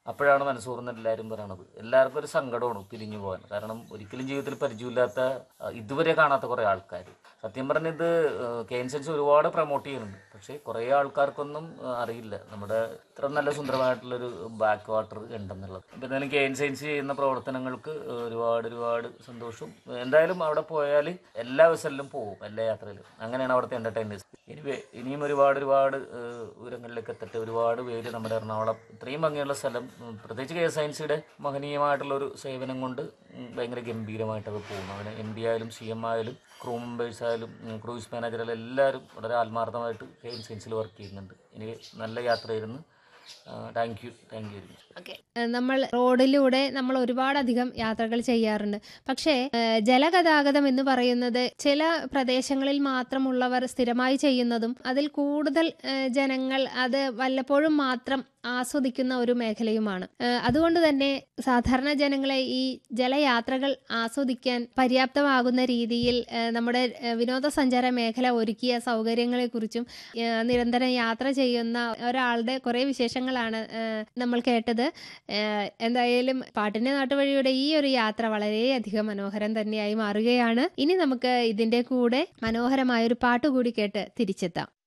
അപ്പോഴാണ് മനസ്സൂർന്ന് എല്ലാവരും പറയണത് എല്ലാവർക്കും ഒരു സങ്കടമാണ് പിരിഞ്ഞു പോകാൻ കാരണം ഒരിക്കലും ജീവിതത്തിൽ പരിചയമില്ലാത്ത ആ, ഇതുവരെ കാണാത്ത കുറേ ആൾക്കാർ സത്യം പറഞ്ഞ ഇത് കെ എൻ സെൻസ് ഒരുപാട് പ്രൊമോട്ട് ചെയ്യുന്നുണ്ട് പക്ഷേ കുറേ ആൾക്കാർക്കൊന്നും ആ, അറിയില്ല നമ്മുടെ ഇത്ര നല്ല സുന്ദരമായിട്ടുള്ളൊരു ബാക്ക് വാട്ടർ ഉണ്ടെന്നുള്ളത് ഇപ്പം എന്തായാലും കെ എൻ സയൻസ് ചെയ്യുന്ന പ്രവർത്തനങ്ങൾക്ക് ഒരുപാട് ഒരുപാട് സന്തോഷവും എന്തായാലും അവിടെ പോയാൽ എല്ലാ ബസ്സിലും പോകും എല്ലാ യാത്രയിലും അങ്ങനെയാണ് അവിടുത്തെ എൻ്റർടൈനേഴ്സ് ഇനി ഇനിയും ഒരുപാട് ഒരുപാട് ഏഹ്, ഉയരങ്ങളിലേക്ക് എത്തട്ടെ ഒരുപാട് പേര് നമ്മുടെ എറണാകുളം ഇത്രയും ഭംഗിയുള്ള സ്ഥലം ഉം, പ്രത്യേകിച്ച് കെ എസ് സയൻസിയുടെ മഹനീയമായിട്ടുള്ള ഒരു സേവനം കൊണ്ട് ഉം, ഭയങ്കര ഗംഭീരമായിട്ട് അത് പോകുന്നു അവിടെ എം ഡി ആയാലും സി എം ആയാലും ക്രൂ മെമ്പേഴ്സ് ആയാലും ഉം, ക്രൂയിസ് മാനേജറുകൾ എല്ലാവരും വളരെ ആത്മാർത്ഥമായിട്ട് കെ എൻ സയൻസിൽ വർക്ക് ചെയ്യുന്നുണ്ട് ഇനി നല്ല യാത്രയായിരുന്നു thank you thank you very much okay നമ്മൾ റോഡിലൂടെ നമ്മൾ ഒരുപാടധികം യാത്രകൾ ചെയ്യാറുണ്ട് പക്ഷേ ഏഹ്, ജലഗതാഗതം എന്ന് പറയുന്നത് ചില പ്രദേശങ്ങളിൽ മാത്രമുള്ളവർ സ്ഥിരമായി ചെയ്യുന്നതും അതിൽ കൂടുതൽ ഏഹ്, ജനങ്ങൾ അത് വല്ലപ്പോഴും മാത്രം ആസ്വദിക്കുന്ന ഒരു മേഖലയുമാണ് ഏഹ്, അതുകൊണ്ട് തന്നെ സാധാരണ ജനങ്ങളെ ഈ ജലയാത്രകൾ ആസ്വദിക്കാൻ പര്യാപ്തമാകുന്ന രീതിയിൽ ഏഹ്, നമ്മുടെ ഏഹ്, വിനോദസഞ്ചാര മേഖല ഒരുക്കിയ സൗകര്യങ്ങളെക്കുറിച്ചും ഏഹ്, നിരന്തരം യാത്ര ചെയ്യുന്ന ഒരാളുടെ കുറേ വിശേഷങ്ങളാണ് ഏഹ്, നമ്മൾ കേട്ടത് ഏഹ്, എന്തായാലും പാട്ടിന്റെ നാട്ടുവഴിയുടെ ഈ ഒരു യാത്ര വളരെയധികം മനോഹരം തന്നെയായി മാറുകയാണ് ഇനി നമുക്ക് ഇതിന്റെ കൂടെ മനോഹരമായ ഒരു പാട്ട് കൂടി കേട്ട് തിരിച്ചെത്താം